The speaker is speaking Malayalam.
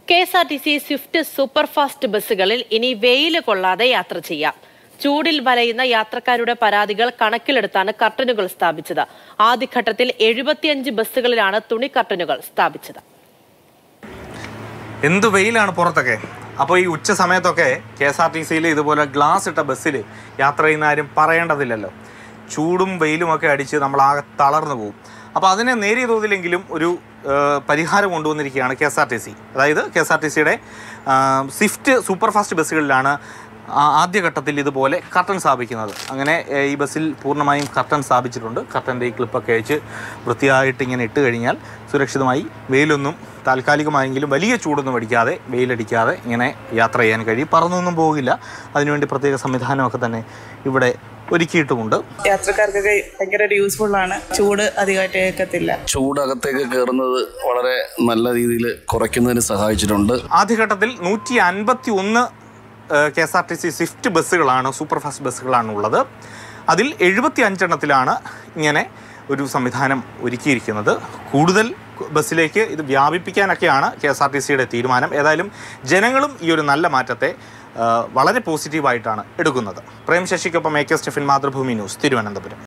K S R T C swift superfast ബസ്സുകളിൽ ഇനി വെയിൽ കൊള്ളാതെ യാത്ര ചെയ്യാം ചൂടിൽ വലയുന്ന യാത്രക്കാരുടെ പരാതികൾ കണക്കിലെടുത്താണ് കർട്ടനുകൾ സ്ഥാപിച്ചത് ആദ്യഘട്ടത്തിൽ എഴുപത്തിയഞ്ച് ബസ്സുകളിലാണ് തുണി കർട്ടനുകൾ സ്ഥാപിച്ചത് എന്ത് വെയിലാണ് പുറത്തൊക്കെ അപ്പോൾ ഈ ഉച്ച സമയത്തൊക്കെ കെ എസ് ആർ ടി സിയിൽ ഇതുപോലെ ഗ്ലാസ് ഇട്ട ബസ്സിൽ യാത്ര ചെയ്യുന്ന ആരും പറയേണ്ടതില്ലല്ലോ ചൂടും വെയിലും ഒക്കെ അടിച്ച് നമ്മൾ ആകെ തളർന്നു പോകും അപ്പോൾ അതിനെ നേരിയ തോതിലെങ്കിലും ഒരു ആ, പരിഹാരം കൊണ്ടുവന്നിരിക്കുകയാണ് K S R T C അതായത് കെ എസ് ആർ ടി സിയുടെ സ്വിഫ്റ്റ് സൂപ്പർ ഫാസ്റ്റ് ബസ്സുകളിലാണ് ആ- ആദ്യഘട്ടത്തിൽ ഇതുപോലെ കർട്ടൻ സ്ഥാപിക്കുന്നത് അങ്ങനെ ഏ, ഈ ബസ്സിൽ പൂർണ്ണമായും കർട്ടൻ സ്ഥാപിച്ചിട്ടുണ്ട് കർട്ടൻ്റെ ഈ ക്ലിപ്പൊക്കെ അയച്ച് വൃത്തിയായിട്ട് ഇങ്ങനെ ഇട്ട് കഴിഞ്ഞാൽ സുരക്ഷിതമായി വെയിലൊന്നും താൽക്കാലികമായെങ്കിലും വലിയ ചൂടൊന്നും അടിക്കാതെ വെയിലടിക്കാതെ ഇങ്ങനെ യാത്ര ചെയ്യാൻ കഴിയും പറന്നൊന്നും പോകില്ല അതിനുവേണ്ടി പ്രത്യേക സംവിധാനമൊക്കെ തന്നെ ഇവിടെ ഒരുക്കിയിട്ടുമുണ്ട് യാത്രക്കാർക്കൊക്കെ ഭയങ്കര ഒരു യൂസ്ഫുൾ ആണ് ചൂട് അധികമായിട്ട് ഏൽക്കത്തില്ല ചൂടകത്തേക്ക് കയറുന്നത് വളരെ നല്ല രീതിയിൽ കുറയ്ക്കുന്നതിന് സഹായിച്ചിട്ടുണ്ട് ആദ്യഘട്ടത്തിൽ നൂറ്റി അൻപത്തി ഒന്ന് K S R T C swift ബസ്സുകളാണ് സൂപ്പർ ഫാസ്റ്റ് ബസ്സുകളാണ് ഉള്ളത് അതിൽ എഴുപത്തി അഞ്ചെണ്ണത്തിലാണ് ഇങ്ങനെ ഒരു സംവിധാനം ഒരുക്കിയിരിക്കുന്നത് കൂടുതൽ ബസ്സിലേക്ക് ഇത് വ്യാപിപ്പിക്കാനൊക്കെയാണ് കെ എസ് ആർ ടി സിയുടെ തീരുമാനം ഏതായാലും ജനങ്ങളും ഈ ഒരു നല്ല മാറ്റത്തെ ആ, വളരെ പോസിറ്റീവായിട്ടാണ് എടുക്കുന്നത് പ്രേം ശശിക്കൊപ്പം A K Stephin Mathrubhumi news Thiruvananthapuram